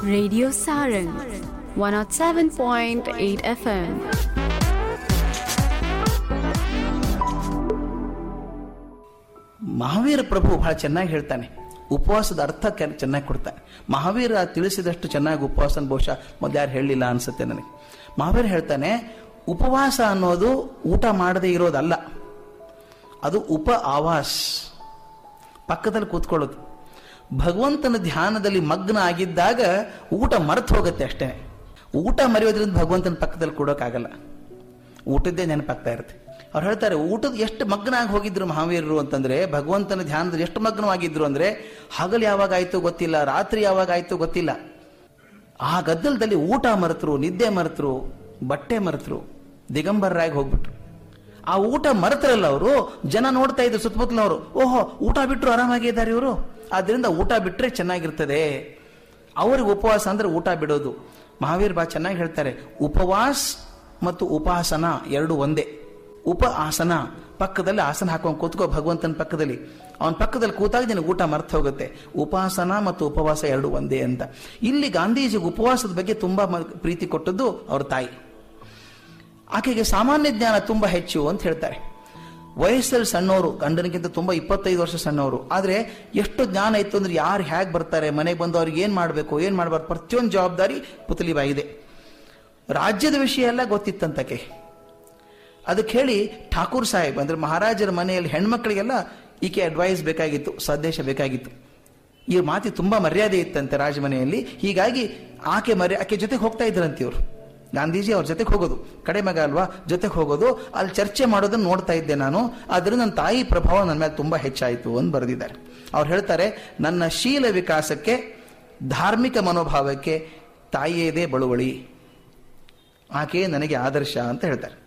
Radio Sarang 107.8 FM. Mahavir ಪ್ರಭು ಬಹಳ ಚೆನ್ನಾಗಿ ಹೇಳ್ತಾನೆ ಉಪವಾಸದ ಅರ್ಥ ಕೆ- ಚೆನ್ನಾಗಿ ಕೊಡ್ತಾನೆ ಮಹಾವೀರ ತಿಳಿಸಿದಷ್ಟು ಚೆನ್ನಾಗಿ ಉಪವಾಸನ ಬಹುಶಃ ಮೊದಲು ಹೇಳಲಿಲ್ಲ ಅನ್ಸುತ್ತೆ ನನಗೆ ಮಹಾವೀರ ಹೇಳ್ತಾನೆ ಉಪವಾಸ ಅನ್ನೋದು ಊಟ ಮಾಡದೇ ಇರೋದಲ್ಲ ಅದು ಉಪ ಆವಾಸ್ ಪಕ್ಕದಲ್ಲಿ ಕೂತ್ಕೊಳ್ಳೋದು ಭಗವಂತನ ಧ್ಯಾನದಲ್ಲಿ ಮಗ್ನ ಆಗಿದ್ದಾಗ ಊಟ ಮರೆತು ಹೋಗುತ್ತೆ ಅಷ್ಟೇ ಊಟ ಮರೆಯೋದ್ರಿಂದ ಭಗವಂತನ ಪಕ್ಕದಲ್ಲಿ ಕೂಡೋಕ್ಕಾಗಲ್ಲ ಊಟದ್ದೇ ನೆನಪಾಗ್ತಾ ಇರುತ್ತೆ ಅವ್ರು ಹೇಳ್ತಾರೆ ಊಟದ ಎಷ್ಟು ಮಗ್ನ ಆಗಿ ಹೋಗಿದ್ರು ಮಹಾವೀರರು ಅಂತಂದ್ರೆ ಭಗವಂತನ ಧ್ಯಾನದಲ್ಲಿ ಎಷ್ಟು ಮಗ್ನವಾಗಿದ್ರು ಅಂದ್ರೆ ಹಗಲು ಯಾವಾಗ ಆಯ್ತು ಗೊತ್ತಿಲ್ಲ ರಾತ್ರಿ ಯಾವಾಗ ಆಯ್ತು ಗೊತ್ತಿಲ್ಲ ಆ ಗದ್ದಲದಲ್ಲಿ ಊಟ ಮರೆತರು ನಿದ್ದೆ ಮರೆತರು ಬಟ್ಟೆ ಮರೆತರು ದಿಗಂಬರರಾಗಿ ಹೋಗ್ಬಿಟ್ರು ಆ ಊಟ ಮರೆತರಲ್ಲ ಅವರು ಜನ ನೋಡ್ತಾ ಇದ್ರು ಸುತ್ತಮುತ್ತಲವರು ಓಹೋ ಊಟ ಬಿಟ್ಟರು ಆರಾಮಾಗಿ ಇದ್ದಾರೆ ಇವರು ಆದ್ರಿಂದ ಊಟ ಬಿಟ್ರೆ ಚೆನ್ನಾಗಿರ್ತದೆ ಅವ್ರಿಗೆ ಉಪವಾಸ ಅಂದ್ರೆ ಊಟ ಬಿಡೋದು ಮಹಾವೀರ್ ಬಾ ಚೆನ್ನಾಗಿ ಹೇಳ್ತಾರೆ ಉಪವಾಸ್ ಮತ್ತು ಉಪಾಸನ ಎರಡು ಒಂದೇ ಉಪ ಆಸನ ಪಕ್ಕದಲ್ಲಿ ಆಸನ ಹಾಕೊಂಡು ಕೂತ್ಕೋ ಭಗವಂತನ ಪಕ್ಕದಲ್ಲಿ ಅವನ ಪಕ್ಕದಲ್ಲಿ ಕೂತಾಗ ನಿನಗೆ ಊಟ ಮರ್ತ ಹೋಗುತ್ತೆ ಉಪಾಸನ ಮತ್ತು ಉಪವಾಸ ಎರಡು ಒಂದೇ ಅಂತ ಇಲ್ಲಿ ಗಾಂಧೀಜಿಗೆ ಉಪವಾಸದ ಬಗ್ಗೆ ತುಂಬಾ ಮ- ಪ್ರೀತಿ ಕೊಟ್ಟದ್ದು ಅವ್ರ ತಾಯಿ ಆಕೆಗೆ ಸಾಮಾನ್ಯ ಜ್ಞಾನ ತುಂಬಾ ಹೆಚ್ಚು ಅಂತ ಹೇಳ್ತಾರೆ ವಯಸ್ಸಲ್ಲಿ ಸಣ್ಣವರು ಗಂಡನಿಗಿಂತ ತುಂಬಾ ಇಪ್ಪತ್ತೈದು ವರ್ಷ ಸಣ್ಣವರು ಆದ್ರೆ ಎಷ್ಟು ಜ್ಞಾನ ಇತ್ತು ಅಂದ್ರೆ ಯಾರು ಹೇಗೆ ಬರ್ತಾರೆ ಮನೆಗೆ ಬಂದು ಅವ್ರಿಗೆ ಏನ್ ಮಾಡಬೇಕು ಏನ್ ಮಾಡಬಾರ್ದು ಪ್ರತಿಯೊಂದು ಜವಾಬ್ದಾರಿ ಪುತಲಿಬಾಗಿದೆ ರಾಜ್ಯದ ವಿಷಯ ಎಲ್ಲ ಗೊತ್ತಿತ್ತಂತಕ್ಕೆ ಅದಕ್ಕೆ ಹೇಳಿ ಠಾಕೂರ್ ಸಾಹೇಬ್ ಅಂದ್ರೆ ಮಹಾರಾಜರ ಮನೆಯಲ್ಲಿ ಹೆಣ್ಮಕ್ಳಿಗೆಲ್ಲ ಈಕೆ ಅಡ್ವೈಸ್ ಬೇಕಾಗಿತ್ತು ಸಂದೇಶ ಬೇಕಾಗಿತ್ತು ಈ ಮಾತಿ ತುಂಬಾ ಮರ್ಯಾದೆ ಇತ್ತಂತೆ ರಾಜಮನೆಯಲ್ಲಿ ಹೀಗಾಗಿ ಆಕೆ ಮರ್ಯ ಆಕೆ ಜೊತೆಗೆ ಹೋಗ್ತಾ ಇದ್ರಂತೆ ಇವರು ಗಾಂಧೀಜಿ ಅವ್ರ ಜೊತೆಗೆ ಹೋಗೋದು ಕಡೆ ಮಗ ಅಲ್ವಾ ಜೊತೆಗೆ ಹೋಗೋದು ಅಲ್ಲಿ ಚರ್ಚೆ ಮಾಡೋದನ್ನ ನೋಡ್ತಾ ಇದ್ದೆ ನಾನು ಅದರಿಂದ ನನ್ನ ತಾಯಿ ಪ್ರಭಾವ ನನ್ನ ಮೇಲೆ ತುಂಬಾ ಹೆಚ್ಚಾಯಿತು ಅಂತ ಬರೆದಿದ್ದಾರೆ ಅವ್ರು ಹೇಳ್ತಾರೆ ನನ್ನ ಶೀಲ ವಿಕಾಸಕ್ಕೆ ಧಾರ್ಮಿಕ ಮನೋಭಾವಕ್ಕೆ ತಾಯಿಯದೇ ಬಳುವಳಿ ಆಕೆ ನನಗೆ ಆದರ್ಶ ಅಂತ ಹೇಳ್ತಾರೆ